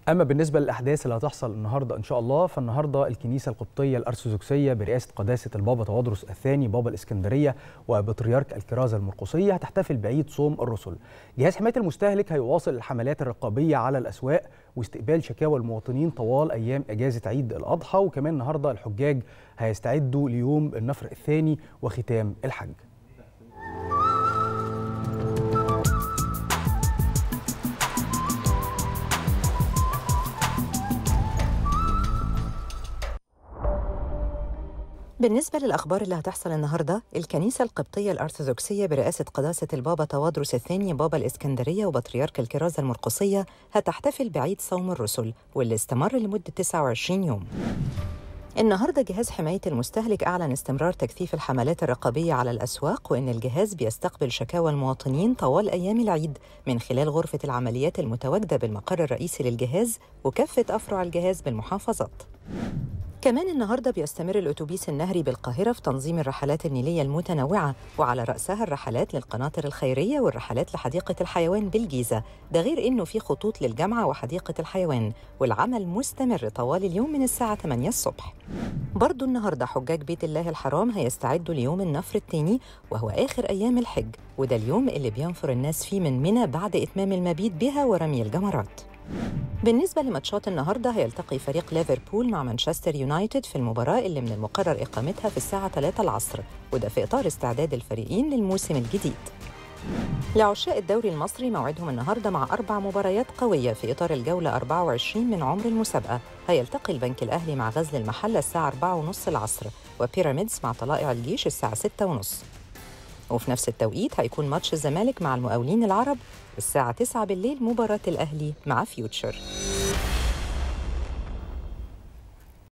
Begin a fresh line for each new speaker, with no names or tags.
اما بالنسبه للاحداث اللي هتحصل النهارده ان شاء الله فالنهارده الكنيسه القبطيه الارثوذكسيه برئاسه قداسه البابا توادرس الثاني بابا الاسكندريه وبطريرك الكرازه المرقسيه هتحتفل بعيد صوم الرسل. جهاز حمايه المستهلك هيواصل الحملات الرقابيه على الاسواق واستقبال شكاوى المواطنين طوال ايام اجازه عيد الاضحى وكمان النهارده الحجاج هيستعدوا ليوم النفر الثاني وختام الحج.
بالنسبة للأخبار اللي هتحصل النهاردة الكنيسة القبطية الأرثوذكسية برئاسة قداسة البابا توادرس الثاني بابا الإسكندرية وبطريرك الكرازة المرقسية هتحتفل بعيد صوم الرسل واللي استمر لمدة 29 يوم النهارده جهاز حمايه المستهلك اعلن استمرار تكثيف الحملات الرقابيه على الاسواق وان الجهاز بيستقبل شكاوى المواطنين طوال ايام العيد من خلال غرفه العمليات المتواجده بالمقر الرئيسي للجهاز وكافه افرع الجهاز بالمحافظات. كمان النهارده بيستمر الاتوبيس النهري بالقاهره في تنظيم الرحلات النيليه المتنوعه وعلى راسها الرحلات للقناطر الخيريه والرحلات لحديقه الحيوان بالجيزه ده غير انه في خطوط للجامعه وحديقه الحيوان والعمل مستمر طوال اليوم من الساعه 8 الصبح برضو النهارده حجاج بيت الله الحرام هيستعدوا ليوم النفر الثاني وهو اخر ايام الحج وده اليوم اللي بينفر الناس فيه من منى بعد اتمام المبيت بها ورمي الجمرات بالنسبة لماتشات النهاردة هيلتقي فريق ليفربول مع مانشستر يونايتد في المباراة اللي من المقرر إقامتها في الساعة 3 العصر وده في إطار استعداد الفريقين للموسم الجديد لعشاق الدوري المصري موعدهم النهارده مع أربع مباريات قوية في إطار الجولة 24 من عمر المسابقة هيلتقي البنك الأهلي مع غزل المحلة الساعة 4:30 العصر وبيراميدز مع طلائع الجيش الساعة 6:30 وفي نفس التوقيت هيكون ماتش الزمالك مع المقاولين العرب الساعة 9 بالليل مباراة الأهلي مع فيوتشر